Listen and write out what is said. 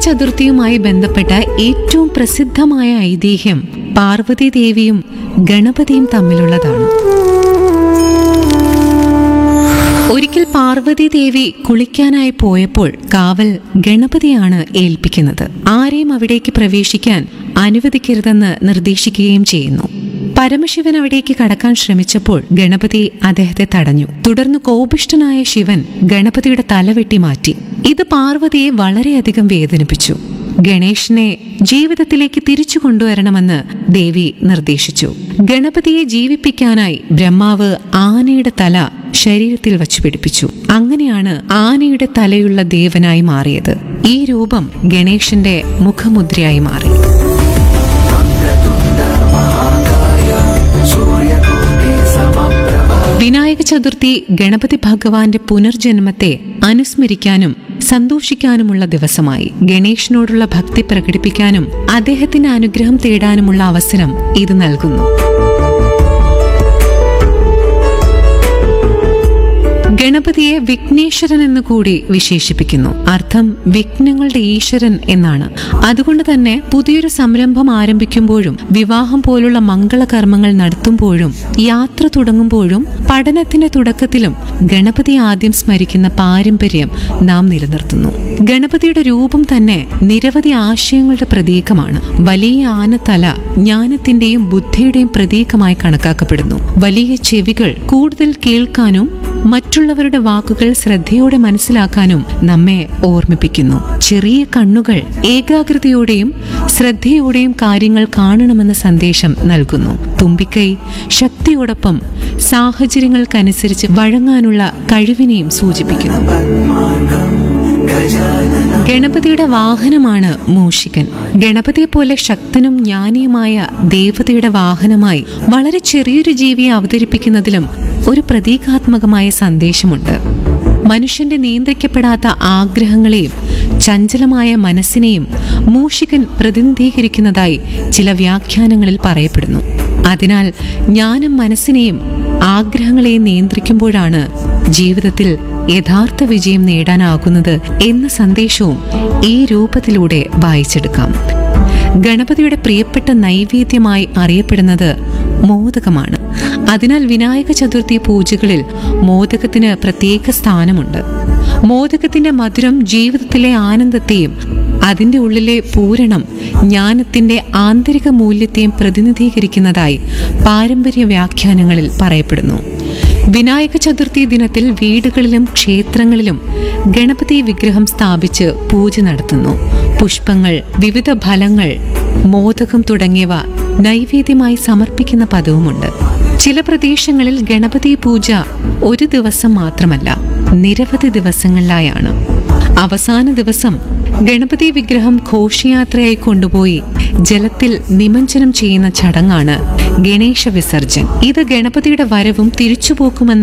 ചതുർത്ഥിയുമായി ബന്ധപ്പെട്ട ഏറ്റവും പ്രസിദ്ധമായ ഐതിഹ്യം പാർവതി ദേവിയും ഗണപതിയും തമ്മിലുള്ളതാണ് ഒരിക്കൽ പാർവതി ദേവി കുളിക്കാനായി പോയപ്പോൾ കാവൽ ഗണപതിയാണ് ഏൽപ്പിക്കുന്നത് ആരെയും അവിടേക്ക് പ്രവേശിക്കാൻ അനുവദിക്കരുതെന്ന് നിർദ്ദേശിക്കുകയും ചെയ്യുന്നു പരമശിവൻ അവിടേക്ക് കടക്കാൻ ശ്രമിച്ചപ്പോൾ ഗണപതി അദ്ദേഹത്തെ തടഞ്ഞു തുടർന്ന് കോപിഷ്ഠനായ ശിവൻ ഗണപതിയുടെ തല വെട്ടി മാറ്റി ഇത് പാർവതിയെ വളരെയധികം വേദനിപ്പിച്ചു ഗണേഷിനെ ജീവിതത്തിലേക്ക് തിരിച്ചു കൊണ്ടുവരണമെന്ന് ദേവി നിർദ്ദേശിച്ചു ഗണപതിയെ ജീവിപ്പിക്കാനായി ബ്രഹ്മാവ് ആനയുടെ തല ശരീരത്തിൽ വച്ചു പിടിപ്പിച്ചു അങ്ങനെയാണ് ആനയുടെ തലയുള്ള ദേവനായി മാറിയത് ഈ രൂപം ഗണേശന്റെ മുഖമുദ്രയായി മാറി വിനായക ചതുർത്ഥി ഗണപതി ഭഗവാന്റെ പുനർജന്മത്തെ അനുസ്മരിക്കാനും സന്തോഷിക്കാനുമുള്ള ദിവസമായി ഗണേഷിനോടുള്ള ഭക്തി പ്രകടിപ്പിക്കാനും അദ്ദേഹത്തിന്റെ അനുഗ്രഹം തേടാനുമുള്ള അവസരം ഇത് നൽകുന്നു ഗണപതിയെ വിഘ്നേശ്വരൻ എന്ന് കൂടി വിശേഷിപ്പിക്കുന്നു അർത്ഥം വിഘ്നങ്ങളുടെ ഈശ്വരൻ എന്നാണ് അതുകൊണ്ട് തന്നെ പുതിയൊരു സംരംഭം ആരംഭിക്കുമ്പോഴും വിവാഹം പോലുള്ള മംഗളകർമ്മങ്ങൾ നടത്തുമ്പോഴും യാത്ര തുടങ്ങുമ്പോഴും പഠനത്തിന്റെ തുടക്കത്തിലും ഗണപതി ആദ്യം സ്മരിക്കുന്ന പാരമ്പര്യം നാം നിലനിർത്തുന്നു ഗണപതിയുടെ രൂപം തന്നെ നിരവധി ആശയങ്ങളുടെ പ്രതീകമാണ് വലിയ ആനത്തല ജ്ഞാനത്തിന്റെയും ബുദ്ധിയുടെയും പ്രതീകമായി കണക്കാക്കപ്പെടുന്നു വലിയ ചെവികൾ കൂടുതൽ കേൾക്കാനും മറ്റുള്ളവരുടെ വാക്കുകൾ ശ്രദ്ധയോടെ മനസ്സിലാക്കാനും നമ്മെ ഓർമ്മിപ്പിക്കുന്നു ചെറിയ കണ്ണുകൾ ഏകാഗ്രതയോടെയും ശ്രദ്ധയോടെയും കാര്യങ്ങൾ കാണണമെന്ന സന്ദേശം നൽകുന്നു തുമ്പിക്കൈ ശക്തിയോടൊപ്പം സാഹചര്യങ്ങൾക്കനുസരിച്ച് വഴങ്ങാനുള്ള കഴിവിനെയും സൂചിപ്പിക്കുന്നു ഗണപതിയുടെ വാഹനമാണ് മൂഷികൻ ഗണപതിയെ പോലെ ശക്തനും ജ്ഞാനിയുമായ ദേവതയുടെ വാഹനമായി വളരെ ചെറിയൊരു ജീവിയെ അവതരിപ്പിക്കുന്നതിലും ഒരു പ്രതീകാത്മകമായ സന്ദേശമുണ്ട് മനുഷ്യന്റെ നിയന്ത്രിക്കപ്പെടാത്ത ആഗ്രഹങ്ങളെയും ചഞ്ചലമായ മനസ്സിനെയും മൂഷികൻ പ്രതിനിധീകരിക്കുന്നതായി ചില വ്യാഖ്യാനങ്ങളിൽ പറയപ്പെടുന്നു അതിനാൽ ജ്ഞാനം മനസ്സിനെയും ആഗ്രഹങ്ങളെയും നിയന്ത്രിക്കുമ്പോഴാണ് ജീവിതത്തിൽ യഥാർത്ഥ വിജയം നേടാനാകുന്നത് എന്ന സന്ദേശവും ഈ രൂപത്തിലൂടെ വായിച്ചെടുക്കാം ഗണപതിയുടെ പ്രിയപ്പെട്ട നൈവേദ്യമായി അറിയപ്പെടുന്നത് മോദകമാണ് അതിനാൽ വിനായക ചതുർത്ഥി പൂജകളിൽ മോദകത്തിന് പ്രത്യേക സ്ഥാനമുണ്ട് മോദകത്തിന്റെ മധുരം ജീവിതത്തിലെ ആനന്ദത്തെയും അതിന്റെ ഉള്ളിലെ പൂരണം ജ്ഞാനത്തിന്റെ ആന്തരിക മൂല്യത്തെയും പ്രതിനിധീകരിക്കുന്നതായി പാരമ്പര്യ വ്യാഖ്യാനങ്ങളിൽ പറയപ്പെടുന്നു വിനായക ചതുർത്ഥി ദിനത്തിൽ വീടുകളിലും ക്ഷേത്രങ്ങളിലും ഗണപതി വിഗ്രഹം സ്ഥാപിച്ച് പൂജ നടത്തുന്നു പുഷ്പങ്ങൾ വിവിധ ഫലങ്ങൾ മോദകം തുടങ്ങിയവ നൈവേദ്യമായി സമർപ്പിക്കുന്ന പതിവുമുണ്ട് ചില പ്രദേശങ്ങളിൽ ഗണപതി പൂജ ഒരു ദിവസം മാത്രമല്ല നിരവധി ദിവസങ്ങളിലായാണ് അവസാന ദിവസം ഗണപതി വിഗ്രഹം ഘോഷയാത്രയായി കൊണ്ടുപോയി ജലത്തിൽ നിമഞ്ജനം ചെയ്യുന്ന ചടങ്ങാണ് ഗണേശ വിസർജൻ ഇത് ഗണപതിയുടെ വരവും തിരിച്ചുപോക്കുമെന്ന